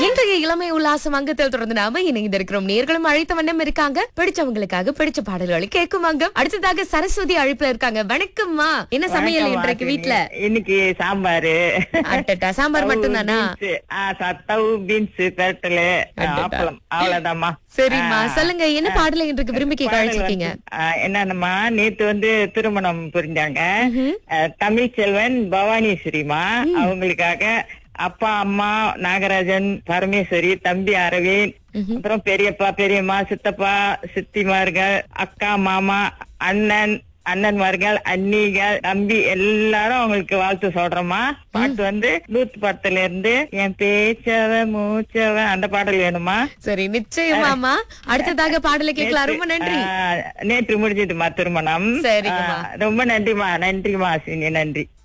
இன்றைய இளமை உல்லாசம் அங்கத்தில் தொடர்ந்து நாம இணைந்திருக்கிறோம் நேர்களும் அழைத்த வண்ணம் இருக்காங்க பிடிச்சவங்களுக்காக பிடிச்ச பாடல்களை கேட்கும் அங்கம் அடுத்ததாக சரஸ்வதி அழைப்புல இருக்காங்க வணக்கம்மா என்ன சமையல் வணக்கம் இன்றைக்கு வாசினி. வீட்ல இன்னைக்கு சாம்பாரு அட்டட்டா சாம்பார் மட்டும்தானா தவு பீன்ஸ் பெரட்டலு அடடா. அப்பளம் அவ்வளவுதாம்மா சரிம்மா ஆ. சொல்லுங்க என்ன பாடலை இன்றைக்கு விரும்பி கேட்க பாடல் அழைச்சிருக்கீங்க வந்து, ஆ, என்னன்னம்மா நேத்து வந்து திருமணம் புரிஞ்சாங்க ம்ஹும். தமிழ் செல்வன் பவானீஸ்வரிமா அவங்களுக்காக அப்பா அம்மா நாகராஜன் பரமேஸ்வரி தம்பி அரவிந்த் அப்புறம் பெரியப்பா பெரியம்மா சித்தப்பா சித்திமார்கள் அக்கா மாமா அண்ணன் அண்ணன்மார்கள் அண்ணிகள் தம்பி எல்லாரும் அவங்களுக்கு வாழ்த்து சொல்றோமா பாட்டு வந்து நூத்து படத்துல இருந்து என் பேச்சவ மூச்சவ அந்த பாடல் வேணுமா சரி நிச்சயமாமா அடுத்ததாக பாடலை கேட்கலாம் ரொம்ப நன்றி ஆ, நேற்று முடிஞ்சதுமா திருமணம் சரிங்கம்மா. ஆ, ரொம்ப நன்றிமா நன்றிமா அஸ்வினி நன்றி